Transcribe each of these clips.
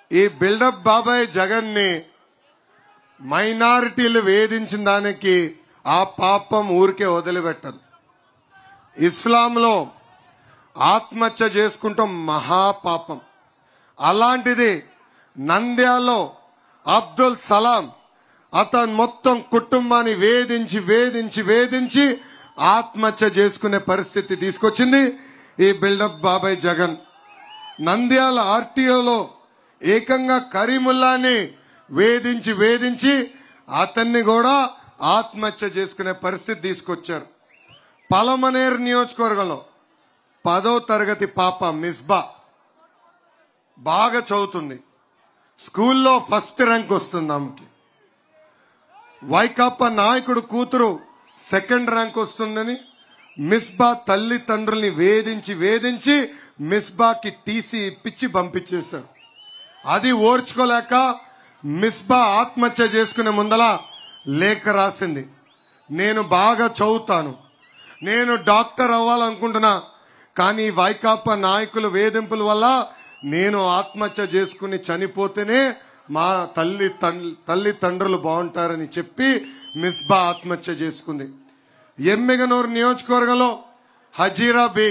ఈ బిల్డప్ బాబాయ్ జగన్ ని మైనారిటీలు వేధించిన దానికి ఆ పాపం ఊరికే వదిలిపెట్టదు ఇస్లాంలో ఆత్మహత్య చేసుకుంటాం మహాపాపం అలాంటిది నంద్యాలలో అబ్దుల్ సలాం అతను మొత్తం కుటుంబాన్ని వేధించి వేధించి వేధించి ఆత్మహత్య చేసుకునే పరిస్థితి తీసుకొచ్చింది ఈ బిల్డప్ బాబాయ్ జగన్ నంద్యాల ఆర్టీఓలో ఏకంగా కరీముల్లాని వేధించి వేధించి అతన్ని కూడా ఆత్మహత్య చేసుకునే పరిస్థితి తీసుకొచ్చారు పలమనేరు నియోజకవర్గంలో పదో తరగతి పాప మిస్బా బాగా చదువుతుంది స్కూల్లో ఫస్ట్ ర్యాంక్ వస్తుంది ఆమెకి వైకాపా నాయకుడు కూతురు సెకండ్ ర్యాంక్ వస్తుందని మిస్బా తల్లిదండ్రుల్ని వేధించి వేధించి మిస్బాకి టీసీ ఇప్పించి పంపించేశారు అది ఓర్చుకోలేక మిస్బా ఆత్మహత్య చేసుకునే ముందల లేఖ రాసింది నేను బాగా చదువుతాను నేను డాక్టర్ అవ్వాలనుకుంటున్నా కానీ వైకాపా నాయకుల వేధింపుల వల్ల నేను ఆత్మహత్య చేసుకుని చనిపోతేనే మా తల్లి తల్లి తండ్రులు బాగుంటారని చెప్పి మిస్బా ఆత్మహత్య చేసుకుంది ఎమ్మిగనూరు నియోజకవర్గంలో హజీరా బి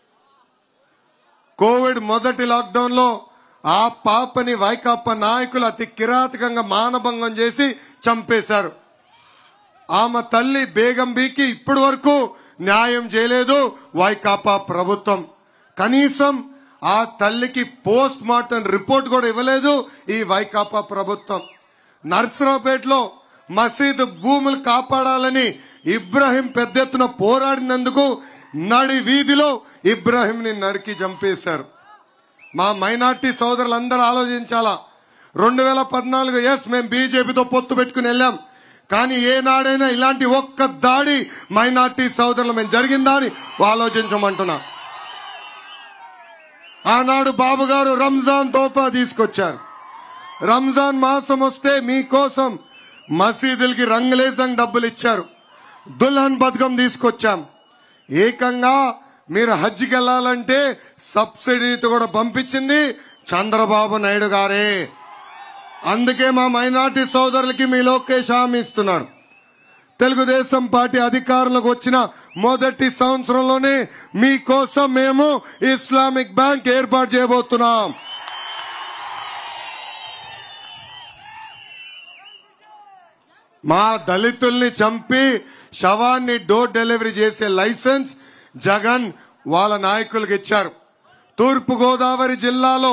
కోవిడ్ మొదటి లాక్డౌన్ లో ఆ పాపని వైకాపా నాయకులు అతి కిరాతకంగా మానభంగం చేసి చంపేశారు ఆమె తల్లి బేగం బీకి ఇప్పటి వరకు న్యాయం చేయలేదు వైకాపా ప్రభుత్వం కనీసం ఆ తల్లికి పోస్ట్ మార్టం రిపోర్ట్ కూడా ఇవ్వలేదు ఈ వైకాపా ప్రభుత్వం నర్సరావుపేటలో మసీదు భూములు కాపాడాలని ఇబ్రాహిం పెద్ద ఎత్తున పోరాడినందుకు నడి వీధిలో ఇబ్రాహింని నరికి చంపేశారు మా మైనార్టీ సోదరులందరూ ఆలోచించాలా రెండు వేల పద్నాలుగు ఎస్ మేము బీజేపీతో పొత్తు పెట్టుకుని వెళ్ళాం కానీ ఏనాడైనా ఇలాంటి ఒక్క దాడి మైనార్టీ సోదరులు మేము జరిగిందా అని ఆలోచించమంటున్నా ఆనాడు బాబు గారు రంజాన్ తోఫా తీసుకొచ్చారు రంజాన్ మాసం వస్తే మీకోసం మసీదులకి రంగులేసం డబ్బులు ఇచ్చారు దుల్హన్ పథకం తీసుకొచ్చాం ఏకంగా మీరు హజ్కి వెళ్ళాలంటే సబ్సిడీతో కూడా పంపించింది చంద్రబాబు నాయుడు గారే అందుకే మా మైనార్టీ సోదరులకి మీ లోకేష్ హామీ ఇస్తున్నాడు తెలుగుదేశం పార్టీ అధికారంలోకి వచ్చిన మొదటి సంవత్సరంలోనే మీకోసం మేము ఇస్లామిక్ బ్యాంక్ ఏర్పాటు చేయబోతున్నాం మా దళితుల్ని చంపి శవాన్ని డోర్ డెలివరీ చేసే లైసెన్స్ జగన్ వాళ్ళ నాయకులకు ఇచ్చారు తూర్పు గోదావరి జిల్లాలో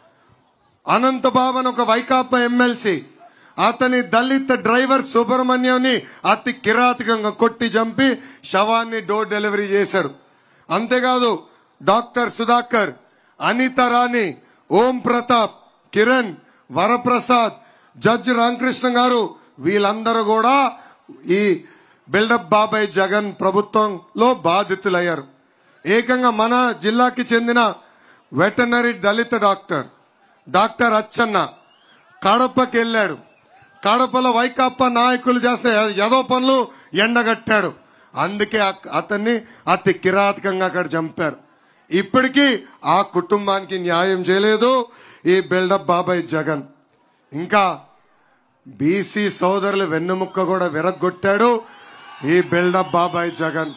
అనంతబాబన్ ఒక వైకాపా ఎమ్మెల్సీ అతని దళిత డ్రైవర్ సుబ్రహ్మణ్యంని అతి కిరాతకంగా కొట్టి చంపి శవాన్ని డోర్ డెలివరీ చేశాడు అంతేకాదు డాక్టర్ సుధాకర్ అనిత రాణి ఓం ప్రతాప్ కిరణ్ వరప్రసాద్ జడ్జి రామకృష్ణ గారు వీళ్ళందరూ కూడా ఈ బిల్డప్ బాబాయ్ జగన్ ప్రభుత్వంలో బాధితులయ్యారు ఏకంగా మన జిల్లాకి చెందిన వెటనరీ దళిత డాక్టర్ డాక్టర్ అచ్చన్న కడపకి వెళ్ళాడు కడపలో వైకాపా నాయకులు చేస్తే ఏదో పనులు ఎండగట్టాడు అందుకే అక్- అతన్ని అతి కిరాతకంగా అక్కడ చంపారు ఇప్పటికీ ఆ కుటుంబానికి న్యాయం చేయలేదు ఈ బిల్డప్ బాబాయ్ జగన్ ఇంకా బీసీ సోదరుల వెన్నుముక్క కూడా విరగొట్టాడు ఈ బిల్డప్ బాబాయ్ జగన్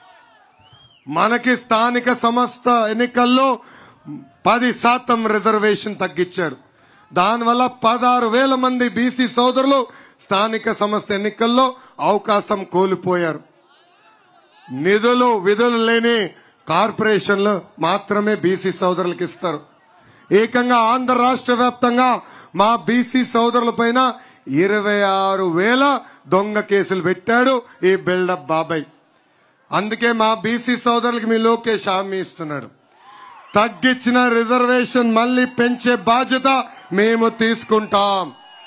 మనకి స్థానిక సంస్థ ఎన్నికల్లో పది శాతం రిజర్వేషన్ తగ్గించాడు దానివల్ల పదహారు వేల మంది బీసీ సోదరులు స్థానిక సంస్థ ఎన్నికల్లో అవకాశం కోల్పోయారు నిధులు విధులు లేని కార్పొరేషన్లు మాత్రమే బీసీ సోదరులకు ఇస్తారు ఏకంగా ఆంధ్ర రాష్ట్ర వ్యాప్తంగా మా బీసీ సోదరుల పైన ఇరవై ఆరు వేల దొంగ కేసులు పెట్టాడు ఈ బిల్డప్ బాబాయ్ అందుకే మా బీసీ సోదరులకి మీ లోకేష్ హామీ ఇస్తున్నాడు తగ్గించిన రిజర్వేషన్ మళ్ళీ పెంచే బాధ్యత మేము తీసుకుంటాం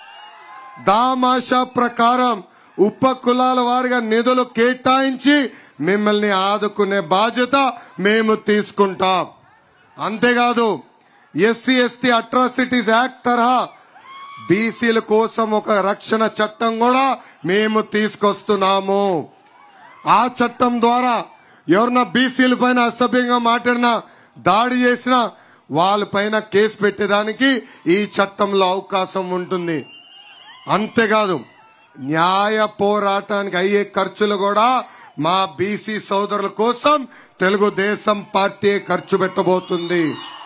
దామాషా ప్రకారం ఉప కులాల వారిగా నిధులు కేటాయించి మిమ్మల్ని ఆదుకునే బాధ్యత మేము తీసుకుంటాం అంతేకాదు ఎస్సీ ఎస్టీ అట్రాసిటీస్ యాక్ట్ తరహా బీసీల కోసం ఒక రక్షణ చట్టం కూడా మేము తీసుకొస్తున్నాము ఆ చట్టం ద్వారా ఎవరన్నా బీసీల పైన అసభ్యంగా మాట్లాడినా దాడి చేసినా వాళ్ళపైన కేసు పెట్టేదానికి ఈ చట్టంలో అవకాశం ఉంటుంది అంతేకాదు న్యాయ పోరాటానికి అయ్యే ఖర్చులు కూడా మా బీసీ సోదరుల కోసం తెలుగుదేశం పార్టీ ఖర్చు పెట్టబోతుంది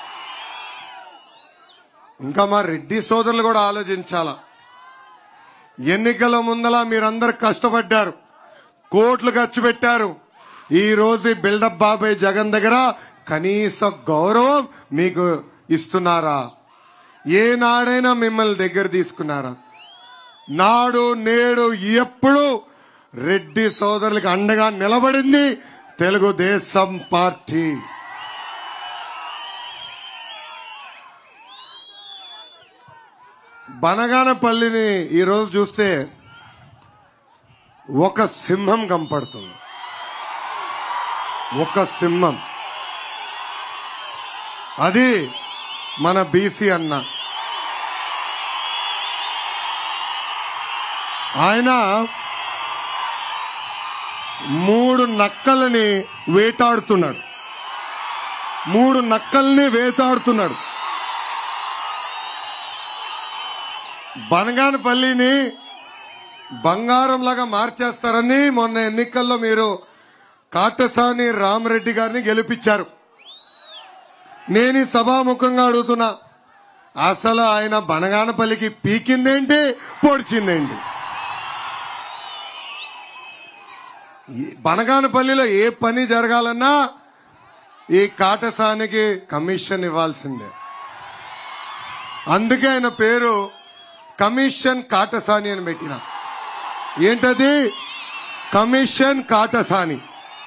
ఇంకా మా రెడ్డి సోదరులు కూడా ఆలోచించాలా ఎన్నికల ముందల మీరందరూ కష్టపడ్డారు కోట్లు ఖర్చు పెట్టారు ఈ రోజు ఈ బిల్డప్ బాబాయ్ జగన్ దగ్గర కనీస గౌరవం మీకు ఇస్తున్నారా ఏనాడైనా మిమ్మల్ని దగ్గర తీసుకున్నారా నాడు నేడు ఎప్పుడు రెడ్డి సోదరులకు అండగా నిలబడింది తెలుగుదేశం పార్టీ బనగానపల్లిని ఈరోజు చూస్తే ఒక సింహం కనపడుతుంది ఒక సింహం అది మన బీసీ అన్న ఆయన మూడు నక్కలని వేటాడుతున్నాడు మూడు నక్కల్ని వేటాడుతున్నాడు బనగానపల్లిని బంగారం లాగా మార్చేస్తారని మొన్న ఎన్నికల్లో మీరు కాటసాని రామరెడ్డి గారిని గెలిపించారు నేను ఈ సభాముఖంగా అడుగుతున్నా అసలు ఆయన బనగానపల్లికి పీకిందేంటి పొడిచిందేంటి ఈ బనగానపల్లిలో ఏ పని జరగాలన్నా ఈ కాటసానికి కమిషన్ ఇవ్వాల్సిందే అందుకే ఆయన పేరు కమిషన్ కాటసాని అని పెట్టిన ఏంటది కమిషన్ కాటసాని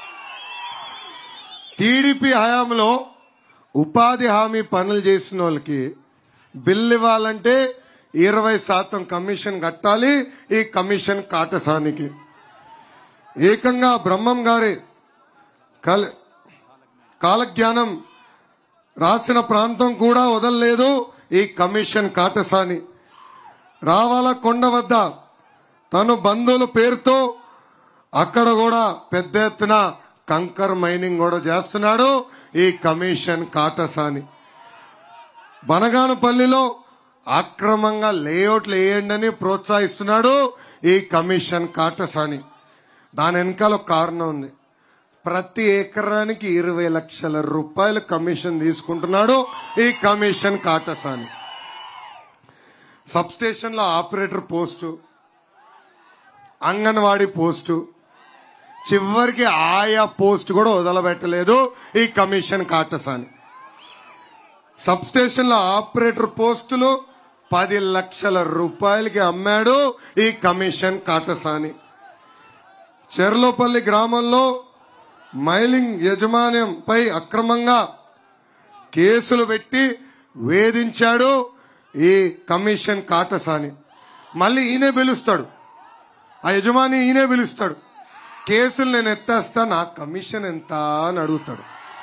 టీడీపీ హయాంలో ఉపాధి హామీ పనులు చేసిన వాళ్ళకి బిల్లు ఇవ్వాలంటే ఇరవై శాతం కమిషన్ కట్టాలి ఈ కమిషన్ కాటసానికి ఏకంగా బ్రహ్మం గారి కాల కాలజ్ఞానం రాసిన ప్రాంతం కూడా వదలలేదు ఈ కమిషన్ కాటసాని రావాల కొండ వద్ద తను బంధువుల పేరుతో అక్కడ కూడా పెద్ద ఎత్తున కంకర్ మైనింగ్ కూడా చేస్తున్నాడు ఈ కమిషన్ కాటసాని బనగానపల్లిలో అక్రమంగా లేఅవుట్లు వేయండి అని ప్రోత్సహిస్తున్నాడు ఈ కమిషన్ కాటసాని దాని వెనకాల ఒక కారణం ఉంది ప్రతి ఎకరానికి ఇరవై లక్షల రూపాయల కమిషన్ తీసుకుంటున్నాడు ఈ కమిషన్ కాటసాని సబ్ స్టేషన్ లో ఆపరేటర్ పోస్టు అంగన్వాడీ పోస్టు చివరికి ఆయా పోస్ట్ కూడా వదలబెట్టలేదు ఈ కమిషన్ కాటసాని సబ్ స్టేషన్ లో ఆపరేటర్ పోస్టులు పది లక్షల రూపాయలకి అమ్మాడు ఈ కమిషన్ కాటసాని చెర్లోపల్లి గ్రామంలో మైలింగ్ యజమాన్యంపై అక్రమంగా కేసులు పెట్టి వేధించాడు ఈ కమిషన్ కాటసాని మళ్ళీ ఈయనే పిలుస్తాడు ఆ యజమాని ఈయనే పిలుస్తాడు కేసులు నేను ఎత్తేస్తా నా కమిషన్ ఎంత అని అడుగుతాడు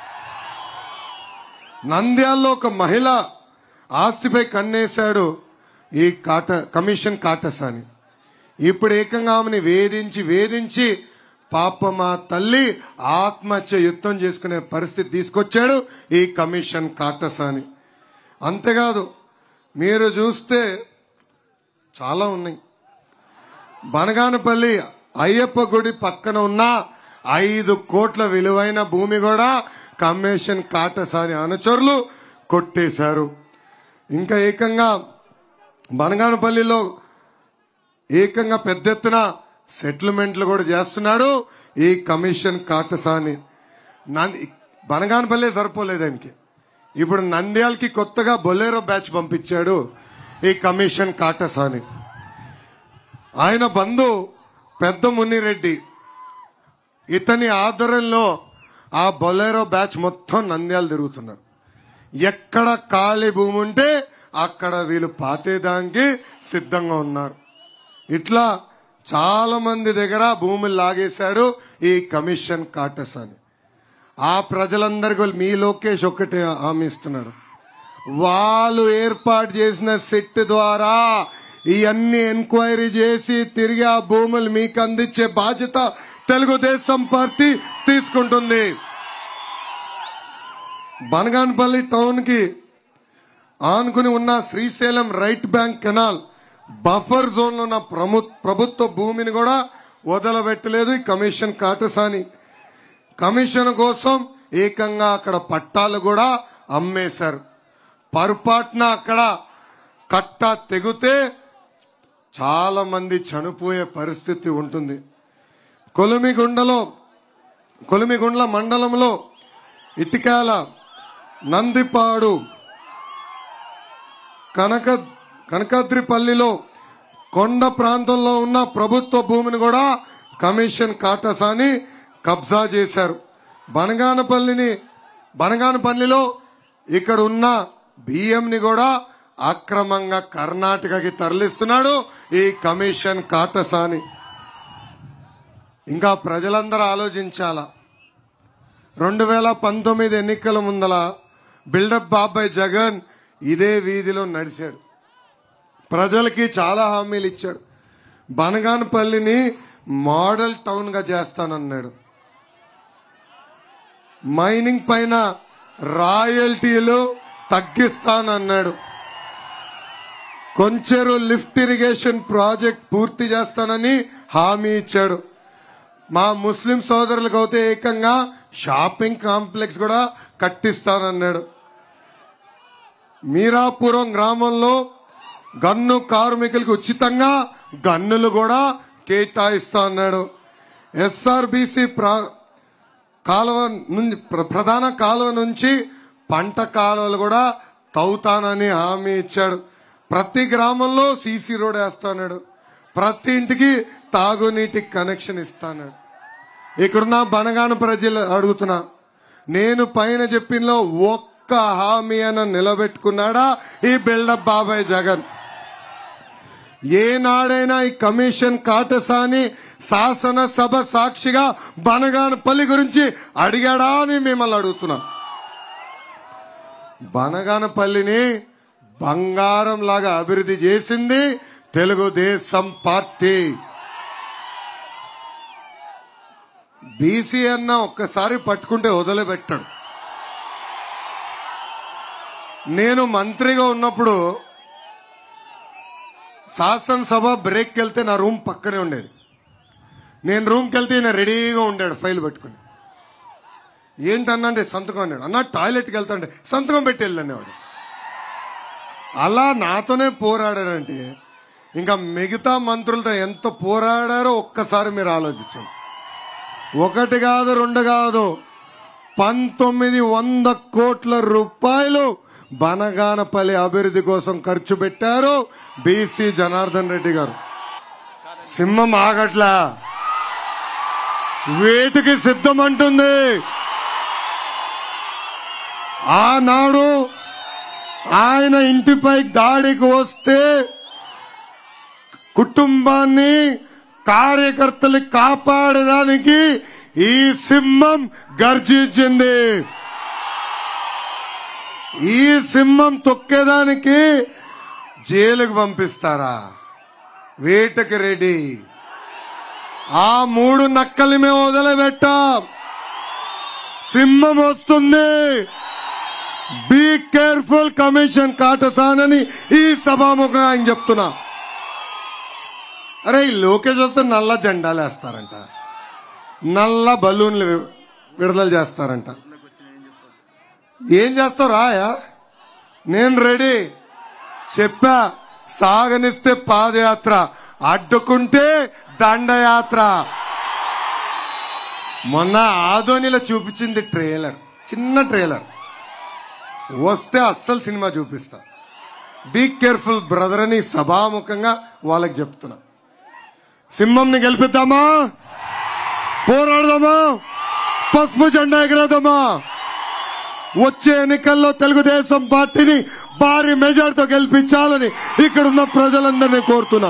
నంద్యాల్లో ఒక మహిళ ఆస్తిపై కన్నేశాడు ఈ కాట కమిషన్ కాటసాని ఇప్పుడు ఏకంగా ఆమెని వేధించి వేధించి పాప మా తల్లి ఆత్మహత్య యుద్ధం చేసుకునే పరిస్థితి తీసుకొచ్చాడు ఈ కమిషన్ కాటసాని అంతేకాదు మీరు చూస్తే చాలా ఉన్నాయి బనగానపల్లి అయ్యప్ప గుడి పక్కన ఉన్న ఐదు కోట్ల విలువైన భూమి కూడా కమిషన్ కాటసాని అనుచరులు కొట్టేశారు ఇంకా ఏకంగా బనగానపల్లిలో ఏకంగా పెద్ద ఎత్తున సెటిల్మెంట్లు కూడా చేస్తున్నాడు ఈ కమిషన్ కాటసాని నంది బనగానపల్లి సరిపోలేదు ఆయనకి ఇప్పుడు నంద్యాలకి కొత్తగా బొలేరో బ్యాచ్ పంపించాడు ఈ కమిషన్ కాటసాని ఆయన బంధు పెద్ద మునిరెడ్డి ఇతని ఆధ్వర్యంలో ఆ బొలేరో బ్యాచ్ మొత్తం నంద్యాలు తిరుగుతున్నారు ఎక్కడ ఖాళీ భూమి ఉంటే అక్కడ వీళ్ళు పాతేదానికి సిద్ధంగా ఉన్నారు ఇట్లా చాలా మంది దగ్గర భూములు లాగేశాడు ఈ కమిషన్ కాటస్ అని ఆ ప్రజలందరికీ మీ లోకేష్ ఒక్కటే హామీ ఇస్తున్నాడు వాళ్ళు ఏర్పాటు చేసిన సెట్ ద్వారా ఇవన్నీ ఎంక్వైరీ చేసి తిరిగి ఆ భూములు మీకు అందించే బాధ్యత తెలుగుదేశం పార్టీ తీసుకుంటుంది బనగానపల్లి టౌన్ కి ఆనుకుని ఉన్న Srisailam right bank canal buffer zone లో ఉన్న ప్రము- ప్రభుత్వ భూమిని కూడా వదలబెట్టలేదు ఈ కమిషన్ కాటసాని కమిషన్ కోసం ఏకంగా అక్కడ పట్టాలు కూడా అమ్మేశారు పొరపాటున అక్కడ కట్ట తెగితే చాలా మంది చనిపోయే పరిస్థితి ఉంటుంది కొలిమిగుండలో కొలిమిగుండ్ల మండలంలో ఇటికాల నందిపాడు కనక కనకాద్రిపల్లిలో కొండ ప్రాంతంలో ఉన్న ప్రభుత్వ భూమిని కూడా కమిషన్ కాటసాని కబ్జా చేశారు బనగానపల్లిని బనగానపల్లిలో ఇక్కడ ఉన్న బియ్యంని కూడా అక్రమంగా కర్ణాటకకి తరలిస్తున్నాడు ఈ కమిషన్ కాటసాని ఇంకా ప్రజలందరూ ఆలోచించాలా రెండు వేల పంతొమ్మిది ఎన్నికల ముందల బిల్డప్ బాబాయ్ జగన్ ఇదే వీధిలో నడిచాడు ప్రజలకి చాలా హామీలు ఇచ్చాడు బనగానపల్లిని మోడల్ టౌన్ గా చేస్తానన్నాడు మైనింగ్ పైన రాయల్టీలు తగ్గిస్తానన్నాడు కొంచెరు లిఫ్ట్ ఇరిగేషన్ ప్రాజెక్ట్ పూర్తి చేస్తానని హామీ ఇచ్చాడు మా ముస్లిం సోదరులకు అయితే ఏకంగా షాపింగ్ కాంప్లెక్స్ కూడా కట్టిస్తానన్నాడు మీరాపురం గ్రామంలో గన్ను కార్మికులకు ఉచితంగా గన్నులు కూడా కేటాయిస్తా అన్నాడు ఎస్ఆర్బిసి కాలువ నుంచి ప్ర- ప్రధాన కాలువ నుంచి పంట కాలువలు కూడా తవ్వుతానని హామీ ఇచ్చాడు ప్రతి గ్రామంలో సీసీ రోడ్ వేస్తాడు ప్రతి ఇంటికి తాగునీటి కనెక్షన్ ఇస్తాడు ఇక్కడున్న బనగాన ప్రజలు అడుగుతున్నా నేను పైన చెప్పినలో ఒక్క హామీ అని నిలబెట్టుకున్నాడా ఈ బిల్డప్ బాబాయ్ జగన్ ఏనాడైనా ఈ కమిషన్ కాటసాని శాసనసభ సాక్షిగా బనగానపల్లి గురించి అడిగాడా అని మిమ్మల్ని అడుగుతున్నా బనగానపల్లిని బంగారం లాగా అభివృద్ధి చేసింది తెలుగుదేశం పార్టీ బీసీ అన్న ఒక్కసారి పట్టుకుంటే వదిలిపెట్టాడు నేను మంత్రిగా ఉన్నప్పుడు శాసనసభ బ్రేక్కి వెళ్తే నా రూమ్ పక్కనే ఉండేది నేను రూమ్కి వెళ్తే ఈయన రెడీగా ఉండాడు ఫైల్ పట్టుకుని ఏంటన్నా అంటే సంతకం అన్నాడు అన్న టాయిలెట్కి వెళ్తాంటే సంతకం పెట్టి వెళ్ళనేవాడు అలా నాతోనే పోరాడారంటే ఇంకా మిగతా మంత్రులతో ఎంత పోరాడారో ఒక్కసారి మీరు ఆలోచించండి ఒకటి కాదు రెండు కాదు పంతొమ్మిది వంద కోట్ల రూపాయలు బనగానపల్లి అభివృద్ధి కోసం ఖర్చు పెట్టారు బీసీ జనార్దన్ రెడ్డి గారు సింహం ఆగట్లా వేటికి సిద్ధమంటుంది ఆనాడు ఆయన ఇంటిపై దాడికి వస్తే కుటుంబాన్ని కార్యకర్తలు కాపాడడానికి ఈ సింహం గర్జించింది ఈ సింహం తొక్కేదానికి జైలుకు పంపిస్తారా వేటకి రెడీ ఆ మూడు నక్కలు మేము వదిలిపెట్టాం సింహం వస్తుంది బీ కేర్ఫుల్ కమిషన్ కాటసానని ఈ సభాముఖంగా ఆయన చెప్తున్నా అరే ఈ లోకేష్ వస్తే నల్ల జెండాలు వేస్తారంట నల్ల బలూన్లు వి- విడుదల చేస్తారంట ఏం చేస్తావు రాయా నేను రెడీ చెప్పా సాగనిస్తే పాదయాత్ర అడ్డుకుంటే దండయాత్ర మొన్న ఆదోనిలో చూపించింది ట్రైలర్ చిన్న ట్రైలర్ వస్తే అస్సలు సినిమా చూపిస్తా బీ కేర్ఫుల్ బ్రదర్ అని సభాముఖంగా వాళ్ళకి చెప్తున్నా సింహంని గెలిపిద్దామా పోరాడదామా పసుపు జెండా ఎగరేద్దామా వచ్చే ఎన్నికల్లో తెలుగుదేశం పార్టీని భారీ మెజార్టీతో గెలిపించాలని ఇక్కడున్న ప్రజలందరినీ కోరుతున్నా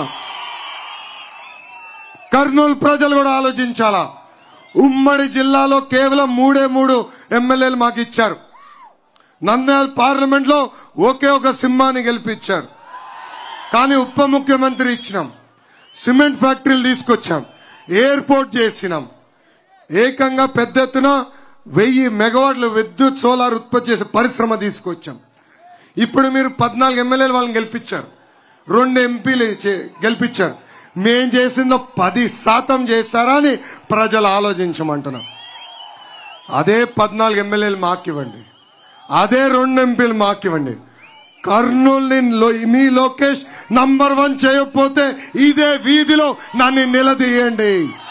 కర్నూలు ప్రజలు కూడా ఆలోచించాలా ఉమ్మడి జిల్లాలో కేవలం మూడే మూడు ఎమ్మెల్యేలు మాకు ఇచ్చారు నంద్యాల పార్లమెంట్ లో ఒకే ఒక సింహాన్ని గెలిపించారు కానీ ఉప ముఖ్యమంత్రి ఇచ్చినాం సిమెంట్ ఫ్యాక్టరీలు తీసుకొచ్చాం ఎయిర్పోర్ట్ చేసినాం ఏకంగా పెద్ద ఎత్తున వెయ్యి మెగావాట్ల విద్యుత్ సోలార్ ఉత్పత్తి చేసే పరిశ్రమ తీసుకొచ్చాం ఇప్పుడు మీరు పద్నాలుగు ఎమ్మెల్యేలు వాళ్ళని గెలిపించారు రెండు ఎంపీలు చే- గెలిపించారు మేం చేసిందో పది శాతం చేస్తారా అని ప్రజలు ఆలోచించమంటున్నాం అదే పద్నాలుగు ఎమ్మెల్యేలు మాకివ్వండి అదే రెండు ఎంపీలు మాకివ్వండి కర్నూలుని లో- మీ లోకేష్ నంబర్ వన్ చేయకపోతే ఇదే వీధిలో నన్ను నిలదీయండి